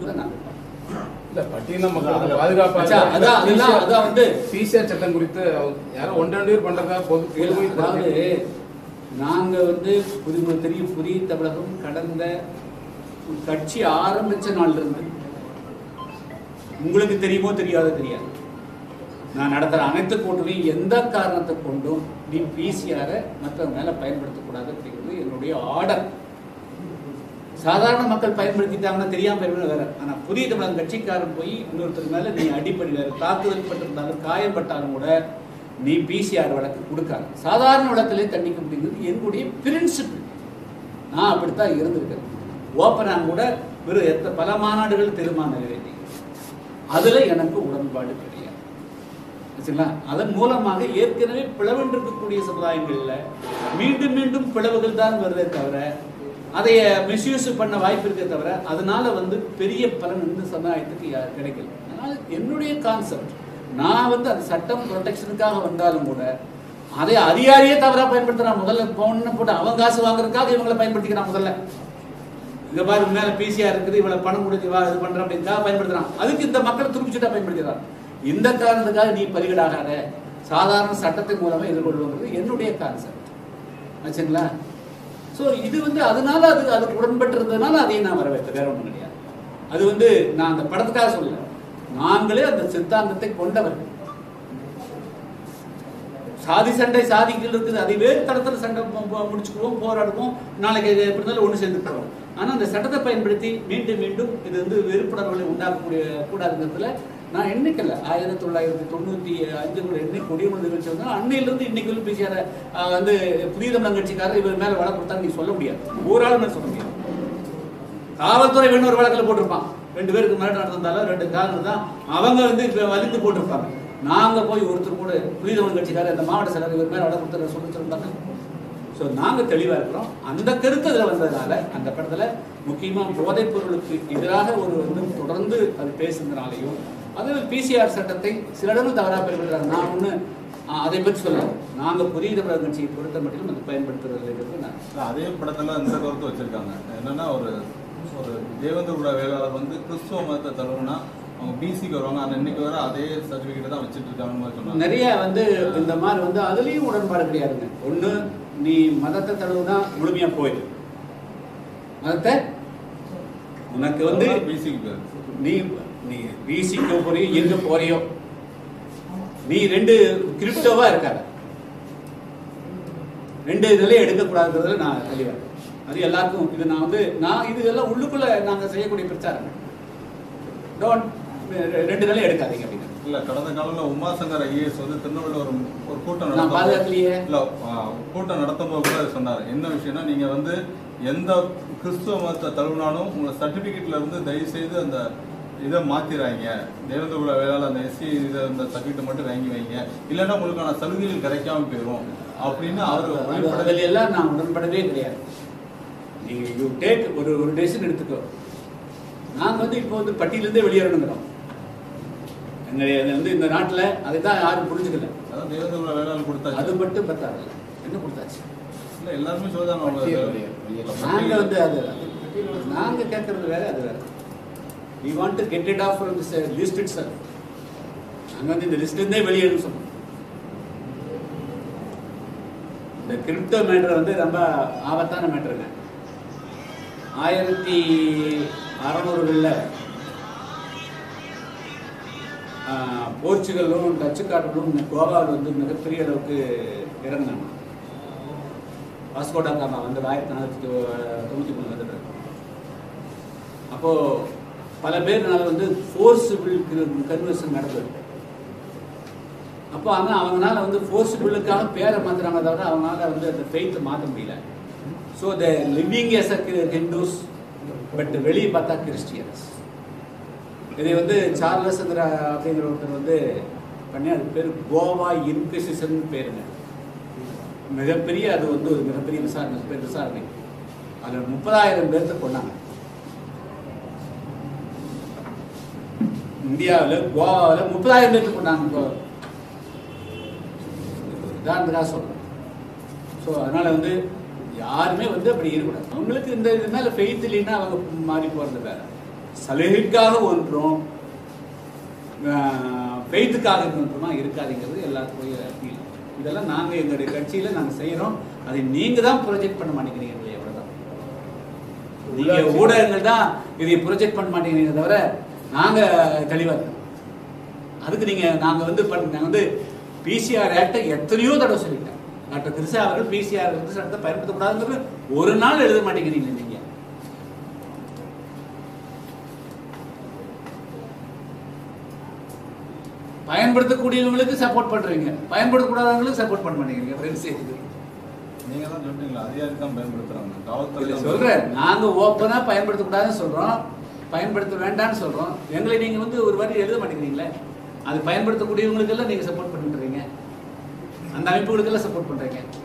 இதுதான் நான் இல்ல பட்டியல மக்கள் மச்சான், பாதுகாப்பாக அதான் அதுதான் அதான் வந்து பிசிஆர் சட்டம் குறித்து அவங்க யாரோ ஒன்று ரெண்டு பேர் பண்றதா பொது பொதுமை அதாவது நாங்க வந்து புது தெரியும் புதிய தமிழகம் கடந்த கட்சி ஆரம்பிச்ச நாள்ல இருந்து உங்களுக்கு தெரியுமோ தெரியாதோ தெரியாது நான் நடத்துற அனைத்து கூட்டணியும் எந்த காரணத்தை கொண்டும் நீ பிசிஆரை மற்றவங்க மேல பயன்படுத்தக்கூடாது அப்படிங்கிறது என்னுடைய ஆர்டர் சாதாரண மக்கள் பயன்படுத்திட்டாங்கன்னா தெரியாம பயன்படுத்த வேற ஆனா புதிய தமிழகம் கட்சிக்காரன் போய் இன்னொருத்தர் மேல நீ அடிப்படை வேற தாக்குதல் பட்டிருந்தாலும் காயப்பட்டாலும் கூட நீ பிசிஆர் வழக்கு கொடுக்காது சாதாரண வழக்கிலே தண்டிக்க முடியுங்கிறது என்னுடைய பிரின்சிபிள் நான் அப்படித்தான் இருந்திருக்கிறேன் ஓப்பனா கூட வெறும் எத்த பல மாநாடுகள் தீர்மானம் நிறைவேற்றி அதுல எனக்கு உடன்பாடு கிடையாது சரிங்களா அதன் மூலமாக ஏற்கனவே பிளவென்றிருக்கக்கூடிய சமுதாயங்கள்ல மீண்டும் மீண்டும் பிளவுகள் தான் வருதே தவிர அதை மிஸ்யூஸ் பண்ண வாய்ப்பு இருக்கே தவிர அதனால வந்து பெரிய பலன் இந்த சமுதாயத்துக்கு யா- கிடைக்கல அதனால என்னுடைய கான்செப்ட் நான் வந்து அந்த சட்டம் ப்ரொடெக்ஷனுக்காக வந்தாலும் கூட அதை அதிகாரியே தவறா பயன்படுத்துறான் முதல்ல போன போட்டு அவன் காசு வாங்குறதுக்காக இவங்களை பயன்படுத்திக்கிறான் முதல்ல இங்க பாரு மேல பிசிஆர் இருக்குது இவ்வளவு பணம் கொடுத்து வா இது பண்ற அப்படின்றதுக்காக பயன்படுத்துறான் அதுக்கு இந்த மக்களை துருப்பிச்சுட்டா பயன்படுத்துறான் இந்த காரணத்துக்காக நீ பலிகடாகாத சாதாரண சட்டத்தின் மூலமா எதிர்கொள்வது என்னுடைய கான்செப்ட் ஆச்சுங்களா சோ இது வந்து அதனால அது அதுக்கு உடன்பட்டு இருந்ததுனால அதையும் நான் வரவேற்ற வேற ஒண்ணும் கிடையாது அது வந்து நான் அந்த படத்துக்காக சொல்லல நாங்களே அந்த சித்தாந்தத்தை கொண்டவர்கள் சாதி சண்டை சாதிகள் இருக்குது அதை வேறு தளத்துல சண்டை மு- மு- முடிச்சுக்குவோம் போராடுவோம் நாளைக்கு இது எப்படி இருந்தாலும் ஒன்று சேர்ந்துக்கிறோம் ஆனா அந்த சட்டத்தை பயன்படுத்தி மீண்டும் மீண்டும் இது வந்து வெறுப்புணர்வுகளை உண்டாக்கக்கூடிய கூடாதுங்கிறதுல நான் எண்ணிக்கல ஆயிரத்தி தொள்ளாயிரத்தி தொண்ணூத்தி அஞ்சு கூட எண்ணி கொடியமன் நிகழ்ச்சி வந்து அன்னையிலிருந்து இன்னைக்கு வந்து பேசியார வந்து புதிய தமிழ் கட்சிக்காரர் இவர் மேல வழக்கு கொடுத்தா நீ சொல்ல முடியாது ஒரு ஆள் மேல சொல்ல முடியாது காவல்துறை வேணும் ஒரு வழக்கில் போட்டிருப்பான் ரெண்டு பேருக்கு மிரட்டல் நடந்திருந்தாலும் ரெண்டு காரணம் தான் அவங்க வந்து இப்ப வலிந்து போட்டிருப்பாங்க நாங்க போய் ஒருத்தர் கூட புதிய தமிழ் கட்சிக்காரர் இந்த மாவட்ட செயலர் இவர் மேல வழக்கு கொடுத்து சொல்லி சொல்லிருந்தாங்க ஸோ நாங்க தெளிவா இருக்கிறோம் அந்த கருத்து அதில் வந்ததுனால அந்த படத்துல முக்கியமா போதைப் பொருளுக்கு எதிராக ஒரு வந்து தொடர்ந்து அது பேசுனதுனாலையும் அது பிசிஆர் சட்டத்தை சில இடங்கள் தவறாக பயன்படுத்துறாங்க நான் ஒண்ணு ஆஹ், அதை பற்றி சொல்ல நாங்க புதிய தமிழர் கட்சியை பொறுத்த மட்டும் அது பயன்படுத்துறது நான் இல்ல, அதே படத்துல இந்த கருத்து வச்சிருக்காங்க என்னன்னா ஒரு ஒரு தேவேந்திர கூட வேளாளர் வந்து கிறிஸ்துவ மதத்தை தழுவுனா அவங்க பிசிக்கு வருவாங்க ஆனா இன்னைக்கு வர அதே சர்டிபிகேட் தான் வச்சுட்டு இருக்காங்க மாதிரி சொன்னாங்க நிறைய வந்து இந்த மாதிரி வந்து அதுலயும் உடன்பாடு கிடையாதுங்க ஒண்ணு நீ மதத்தை தழுவுனா முழுமையா போயிடு மதத்தை உனக்கு வந்து பிசிக்கு பேர் நீ நீ பிசிக்கு போறியோ எங்க போறியோ நீ ரெண்டு கிரிப்டோவா இருக்காத ரெண்டு இதுல எடுக்கக்கூடாதுன்றதுல நான் தெளிவா இருக்கேன். அது எல்லாருக்கும் இது நான் வந்து நான் இது எல்லாம் உள்ளுக்குள்ள நாங்க செய்யக்கூடிய பிரச்சாரம் டோன்ட் ரெண்டு நிலையும் எடுக்காதீங்க அப்படின்னு இல்ல கடந்த காலம்ல உமாசங்கர் ஐஏஎஸ் வந்து திருநெல்வேலியில் ஒரு ஒரு கூட்டம் நான் நடத்தும் பாதுகாக்கலையே இல்ல ஆ, கூட்டம் நடத்தும் போது கூட அது சொன்னாரு என்ன விஷயம்னா நீங்க வந்து எந்த கிறிஸ்துவ மதத்தை தழுவினாலும் உங்களை சர்டிபிகேட்ல இருந்து தயவு செய்து அந்த இதை மாத்திராங்க தேவேந்திர குல வேளாளர் அந்த எஸ்சி இதை அந்த சர்டிபிகேட் மட்டும் வாங்கி வைங்க இல்லைன்னா உங்களுக்கான சலுகைகள் கிடைக்காம போயிடும் அப்படின்னு அவர் அது- வெளிப்படவே அதுல எல்லாம் நான் உடன்படவே கிடையாது நீங்க யூ டேக் ஒரு ஒரு டெசிஷன் எடுத்துக்கோ நாங்க வந்து இப்போ வந்து பட்டியலிருந்தே வெளியேறணுங்கிறோம் எங்களுடைய அது வந்து இந்த நாட்டுல அதை தான் யாரும் புரிஞ்சுக்கல அதான் தேவேந்திர குல வேளாளர் கொடுத்தாச்சு அது மட்டும் பத்தாது என்ன கொடுத்தாச்சு இல்ல எல்லாருமே சொல்லுதாங்க பட்டியல் வெளியே- வெளியே. நாங்க வந்து அது அது நாங்க கேட்கறது வேற அது வேற we want to get it off from this uh, list itself நாங்க வந்து இந்த லிஸ்ட் இருந்தே வெளியேறும் சொன்னோம் இந்த கிரிப்டோ மேட்டர் வந்து ரொம்ப ஆபத்தான மேட்டருங்க ஆயிரத்தி அறநூறுகளில் போர்ச்சுகலும் டச்சுக்காரர்களும் கோவாவில் வந்து மிகப்பெரிய அளவுக்கு இறங்கினாங்க வாஸ்கோடா காமா வந்து ஆயிரத்தி நானூற்றி தொண்ணூற்றி மூணு வந்துட்டு அப்போ பல பேர்னால வந்து ஃபோர்ஸிபிள் கன்வர்ஷன் நடந்தது அப்போ ஆனால் அவங்களால வந்து ஃபோர்ஸிபிளுக்காக பேரை மாத்துறாங்க தவிர அவங்களால வந்து அந்த ஃபெய்த்தை மாற்ற முடியல so they living as a Hindus but வெளியே பார்த்தா கிறிஸ்டியன்ஸ் இதை வந்து சார்லஸ்ங்கிற அப்படிங்கிற ஒருத்தர் வந்து பண்ணி அது பேர் கோவா இன்குசிஷன் பேருங்க மிகப்பெரிய அது வந்து ஒரு மிகப்பெரிய விசாரணை பேர் விசாரணை அதில் முப்பதாயிரம் பேர்த்த கொண்டாங்க இந்தியாவில் கோவாவில் முப்பதாயிரம் பேர்த்த கொண்டாங்க இப்போ உதாரணத்துக்காக சொல்றேன் ஸோ அதனால வந்து யாருமே வந்து அப்படி இருக்கக்கூடாது அவங்களுக்கு இந்த இது மேல ஃபெய்த் இல்லைன்னா அவங்க மாறி போறது வேற சலுகைக்காக ஒன்றும் ஃபெய்த்துக்காக ஒன்றுமா இருக்காதுங்கிறது எல்லாத்துக்கும் appeal. இதெல்லாம் நாங்கள் எங்களுடைய கட்சியில் நாங்கள் செய்கிறோம் அதை நீங்கள் தான் ப்ரொஜெக்ட் பண்ண மாட்டேங்கிறீங்க இல்லையா அவ்வளோதான் நீங்கள் ஊடகங்கள் தான் இதை ப்ரொஜெக்ட் பண்ண மாட்டேங்கிறீங்க தவிர நாங்கள் தெளிவாக இருக்கோம் அதுக்கு நீங்கள் நாங்கள் வந்து பண்ண நாங்கள் வந்து பிசிஆர் ஆக்டை எத்தனையோ தடவை சொல்லிட்டேன் டாக்டர் கிருஷ்ணா அவர்கள் பிசிஆர் வந்து சட்டத்தை பயன்படுத்தக்கூடாதுங்கிறது ஒரு நாள் எழுத மாட்டேங்கிறீங்க நீங்கள் பயன்படுத்தக்கூடியவங்களுக்கு சப்போர்ட் பண்றீங்க பயன்படுத்தக்கூடாதவங்களுக்கு சப்போர்ட் பண்ண மாட்டேங்கிறீங்க ஃப்ரெண்ட்ஸ் சேர்த்து நீங்க தான் சொல்றீங்களா அதிகாரி தான் பயன்படுத்துறாங்க காவல்துறை இல்ல தான் சொல்றேன் நாங்க ஓப்பனா பயன்படுத்தக்கூடாதுன்னு சொல்றோம் பயன்படுத்த வேண்டாம்னு சொல்றோம் எங்களை நீங்க வந்து ஒரு வாட்டி எழுத மாட்டேங்கிறீங்களே அது பயன்படுத்தக்கூடியவங்களுக்கு எல்லாம் நீங்க சப்போர்ட் பண்ணிட்டுறீங்க அந்த அமைப்புகளுக்கெல்லாம் சப்போர்ட் பண்றீங்க